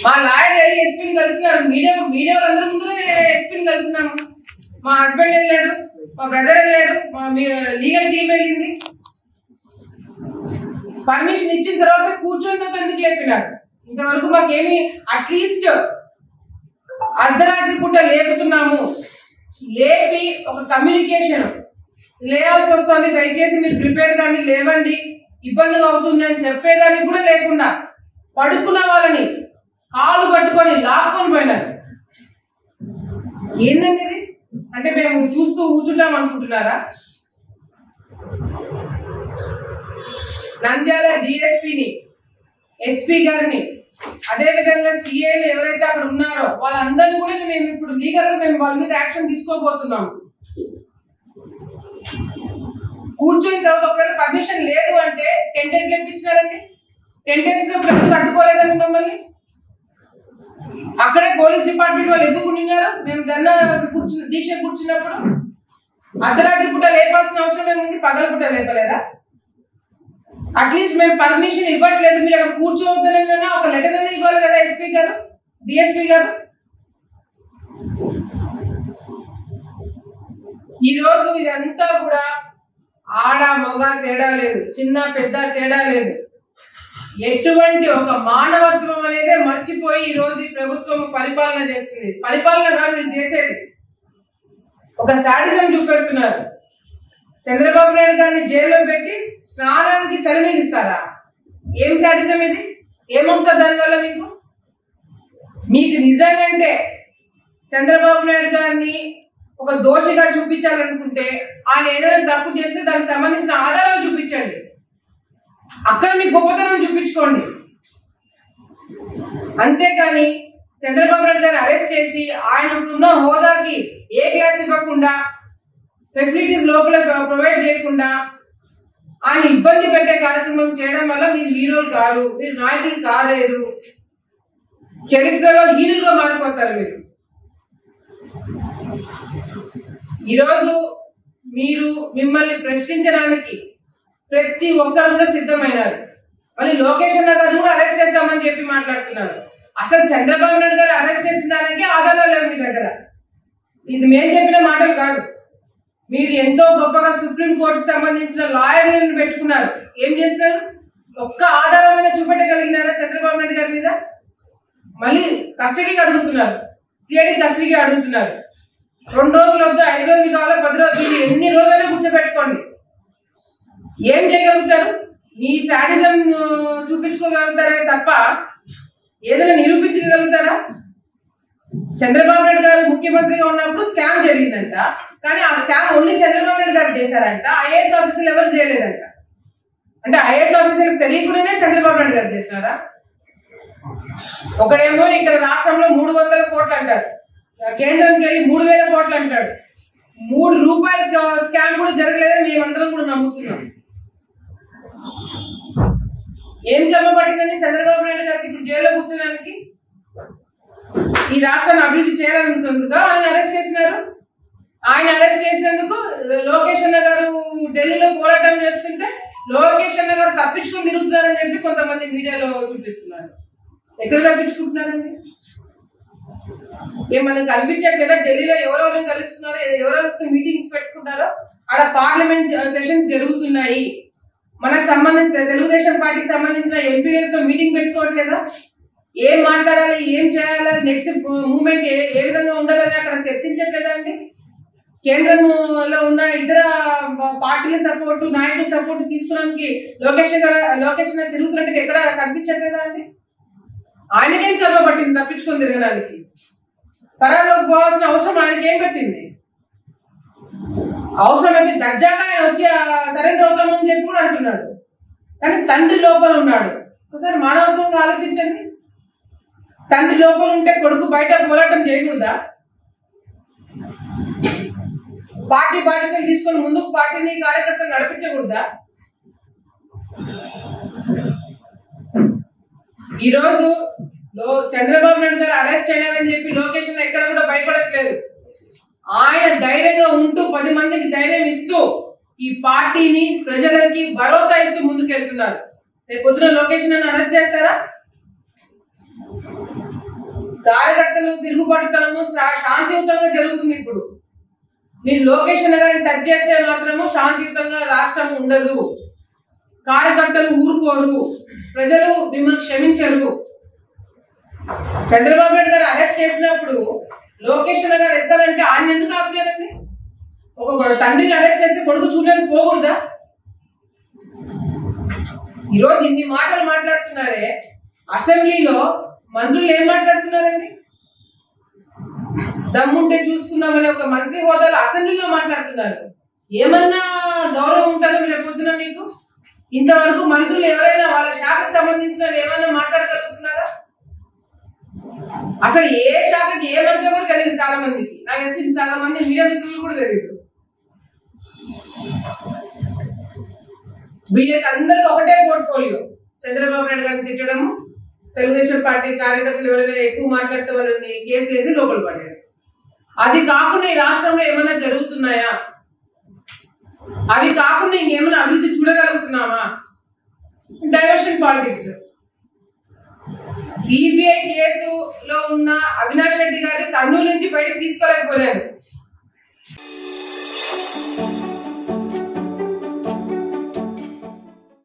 మా లాయర్ వెళ్ళి ఎస్పీని కలిసినారు మీడియా మీడియా వాళ్ళందరి ముందు ఎస్పీని కలిసినాము మా హస్బెండ్ వెళ్ళాడు మా బ్రదర్ వెళ్ళాడు మా లీగల్ టీం వెళ్ళింది పర్మిషన్ ఇచ్చిన తర్వాత కూర్చొని తప్ప ఎందుకు లేపినారు ఇంతవరకు మాకేమి అట్లీస్ట్ అర్ధరాత్రి పూట లేపుతున్నాము లేపి ఒక కమ్యూనికేషన్ లేయాల్సి వస్తుంది దయచేసి మీరు ప్రిపేర్ కానీ లేవండి ఇబ్బందిగా అవుతుంది అని చెప్పేదానికి కూడా లేకుండా పడుకున్న వాళ్ళని కాలు పట్టుకొని లాక్కొని పోయినారు ఏందండి ఇది అంటే మేము చూస్తూ కూర్చుంటాం అనుకుంటున్నారా నంద్యాల డిఎస్పిని ఎస్పీ గారిని అదే విధంగా సిఏలు ఎవరైతే అక్కడ ఉన్నారో వాళ్ళందరినీ కూడా మేము ఇప్పుడు లీగల్ గా మేము వాళ్ళ మీద యాక్షన్ తీసుకోబోతున్నాం కూర్చొని తర్వాత ఒకవేళ పర్మిషన్ లేదు అంటే టెంట్ ఎట్లా ఇప్పించినారండి టెంట్ వేసినప్పుడు ఎందుకు అడ్డుకోలేదండి మమ్మల్ని అక్కడే పోలీస్ డిపార్ట్మెంట్ వాళ్ళు ఎందుకు ఉండినారు మేము ధర్న కూర్చున్న దీక్ష కూర్చున్నప్పుడు అర్ధరాత్రి పూట లేపాల్సిన అవసరం ఏముంది పగల పూట లేపలేదా అట్లీస్ట్ మేము పర్మిషన్ ఇవ్వట్లేదు మీరు అక్కడ కూర్చోవద్దనైనా ఒక లెటర్ అయినా ఇవ్వాలి కదా ఎస్పీ గారు డిఎస్పీ గారు ఈ రోజు ఇదంతా కూడా ఆడ మగ తేడా లేదు చిన్న పెద్ద తేడా లేదు ఎటువంటి ఒక మానవత్వం అనేదే మర్చిపోయి ఈ రోజు ఈ ప్రభుత్వం పరిపాలన చేస్తుంది పరిపాలన కాదు ఇది చేసేది ఒక శాడిజం చూపెడుతున్నారు చంద్రబాబు నాయుడు గారిని జైల్లో పెట్టి స్నానానికి చలినీగిస్తారా ఏం శాడిజం ఇది ఏమొస్తుంది దానివల్ల మీకు మీకు నిజంగంటే చంద్రబాబు నాయుడు గారిని ఒక దోషిగా చూపించాలనుకుంటే ఆయన ఏదైనా తప్పు చేస్తే దానికి సంబంధించిన ఆధారాలు చూపించండి అక్కడ మీ గొప్పతనం చూపించుకోండి అంతేకాని చంద్రబాబు నాయుడు గారిని అరెస్ట్ చేసి ఆయనకున్న హోదాకి ఏ క్లాస్ ఇవ్వకుండా ఫెసిలిటీస్ లోపల ప్రొవైడ్ చేయకుండా ఆయన ఇబ్బంది పెట్టే కార్యక్రమం చేయడం వల్ల మీరు హీరోలు కాదు మీరు నాయకులు కాలేదు చరిత్రలో హీరోలుగా మారిపోతారు మీరు ఈరోజు మీరు మిమ్మల్ని ప్రశ్నించడానికి ప్రతి ఒక్కరు కూడా సిద్ధమైనారు మళ్ళీ లోకేష్ అన్న గారు కూడా అరెస్ట్ చేస్తామని చెప్పి మాట్లాడుతున్నారు అసలు చంద్రబాబు నాయుడు గారు అరెస్ట్ చేసిన దానికి ఆధారాలు లేవు మీ దగ్గర ఇది మేము చెప్పిన మాటలు కాదు మీరు ఎంతో గొప్పగా సుప్రీం కోర్టుకు సంబంధించిన లాయర్లను పెట్టుకున్నారు ఏం చేస్తున్నారు ఒక్క ఆధారమైన చూపెట్టగలిగినారా చంద్రబాబు నాయుడు గారి మీద మళ్ళీ కస్టడీకి అడుగుతున్నారు సిఐడి కస్టడీకి అడుగుతున్నారు రెండు రోజులు వద్దు ఐదు రోజులు కావాలి పది రోజులు ఎన్ని రోజులైనా కూర్చోబెట్టుకోండి ఏం చేయగలుగుతారు మీ శాడిజం చూపించుకోగలుగుతారే తప్ప ఏదైనా నిరూపించగలుగుతారా చంద్రబాబు నాయుడు గారు ముఖ్యమంత్రిగా ఉన్నప్పుడు స్కామ్ జరిగిందంట కానీ ఆ స్కామ్ ఓన్లీ చంద్రబాబు నాయుడు గారు చేశారంట ఐఏఎస్ ఆఫీసర్లు ఎవరు చేయలేదంట అంటే ఐఏఎస్ ఆఫీసర్లకు తెలియకుండానే చంద్రబాబు నాయుడు గారు చేసినారా ఒకడేమో ఇక్కడ రాష్ట్రంలో మూడు వందల కోట్లు అంటారు కేంద్రంకి వెళ్ళి మూడు వేల కోట్లు అంటాడు మూడు రూపాయల స్కామ్ కూడా జరగలేదని మేమందరం కూడా నమ్ముతున్నాం ఏం జమ పట్టిందని చంద్రబాబు నాయుడు గారికి ఇప్పుడు జైల్లో కూర్చోడానికి ఈ రాష్ట్రాన్ని అభివృద్ధి చేయాలనుకున్నందుకు ఆయన అరెస్ట్ చేసినారు ఆయన అరెస్ట్ చేసినందుకు లోకేష్ అన్న గారు ఢిల్లీలో పోరాటం చేస్తుంటే లోకేష్ అన్న గారు తప్పించుకొని తిరుగుతున్నారని చెప్పి కొంతమంది మీడియాలో చూపిస్తున్నారు ఎక్కడ తప్పించుకుంటున్నారండి ఏం మనకు కనిపించట్లేదా ఢిల్లీలో ఎవరెవరిని కలుస్తున్నారో ఎవరెవరితో మీటింగ్స్ పెట్టుకుంటారో అక్కడ పార్లమెంట్ సెషన్స్ జరుగుతున్నాయి మనకు సంబంధించిన తెలుగుదేశం పార్టీకి సంబంధించిన ఎంపీలతో మీటింగ్ పెట్టుకోవట్లేదా ఏం మాట్లాడాలి ఏం చేయాలి నెక్స్ట్ మూమెంట్ ఏ ఏ విధంగా ఉండాలని అక్కడ చర్చించట్లేదా అండి కేంద్రంలో ఉన్న ఇతర పార్టీల సపోర్టు నాయకుల సపోర్ట్ తీసుకోవడానికి లోకేష్ గారు లోకేష్ గారు తిరుగుతున్నట్టుగా ఎక్కడ కనిపించట్లేదా అండి ఆయనకేం కర్మ పట్టింది తప్పించుకొని తిరగడానికి పరాల్లోకి పోవాల్సిన అవసరం ఆయనకి ఏం పెట్టింది అవసరమైతే దర్జాగా ఆయన వచ్చి సరెండర్ అవుతామని చెప్పి కూడా అంటున్నాడు కానీ తండ్రి లోపల ఉన్నాడు ఒకసారి మానవత్వంగా ఆలోచించండి తండ్రి లోపల ఉంటే కొడుకు బయట పోరాటం చేయకూడదా పార్టీ బాధ్యతలు తీసుకొని ముందుకు పార్టీని కార్యకర్తలు నడిపించకూడదా ఈ రోజు లో చంద్రబాబు నాయుడు గారు అరెస్ట్ చేయాలని చెప్పి లొకేషన్ ఎక్కడ కూడా భయపడట్లేదు ఆయన ధైర్యంగా ఉంటూ పది మందికి ధైర్యం ఇస్తూ ఈ పార్టీని ప్రజలకి భరోసా ఇస్తూ ముందుకు వెళ్తున్నారు రేపు పొద్దున లొకేషన్ అని అరెస్ట్ చేస్తారా కార్యకర్తలు తిరుగుబాటుతనము శా- శాంతియుతంగా జరుగుతుంది ఇప్పుడు మీరు లోకేష్ అన్న గారిని టచ్ చేస్తే మాత్రము శాంతియుతంగా రాష్ట్రం ఉండదు కార్యకర్తలు ఊరుకోరు ప్రజలు మిమ్మల్ని క్షమించరు చంద్రబాబు నాయుడు గారు అరెస్ట్ చేసినప్పుడు లోకేష్ అన్న గారు ఎత్తాలంటే ఆయన ఎందుకు ఆపలేరండి ఒక తండ్రిని అరెస్ట్ చేస్తే కొడుకు చూడడానికి పోకూడదా ఈరోజు ఇన్ని మాటలు మాట్లాడుతున్నారే అసెంబ్లీలో మంత్రులు ఏం మాట్లాడుతున్నారండి దమ్ముంటే చూసుకుందామని ఒక మంత్రి హోదాలో అసెంబ్లీలో మాట్లాడుతున్నారు ఏమన్నా గౌరవం ఉంటుందో రేపు పొద్దున మీకు ఇంతవరకు మంత్రులు ఎవరైనా వాళ్ళ శాఖకు సంబంధించిన ఏమైనా మాట్లాడగలుగుతున్నారా అసలు ఏ శాఖకి ఏ మంత్రి కూడా తెలియదు చాలా మందికి నాకు తెలిసి చాలా మంది మీడియా మిత్రులు కూడా తెలియదు వీళ్ళకి అందరికి ఒకటే పోర్ట్ఫోలియో చంద్రబాబు నాయుడు గారిని తిట్టడము తెలుగుదేశం పార్టీ కార్యకర్తలు ఎవరైనా ఎక్కువ మాట్లాడితే వాళ్ళని కేసు వేసి లోపల పడ్డారు అది కాకుండా ఈ రాష్ట్రంలో ఏమైనా జరుగుతున్నాయా అవి కాకుండా ఇంకేమైనా అభివృద్ధి చూడగలుగుతున్నామా డైవర్షన్ పాలిటిక్స్ సిబిఐ కేసులో ఉన్న అవినాష్ రెడ్డి గారిని కర్నూలు నుంచి బయటకు తీసుకోలేకపోయారు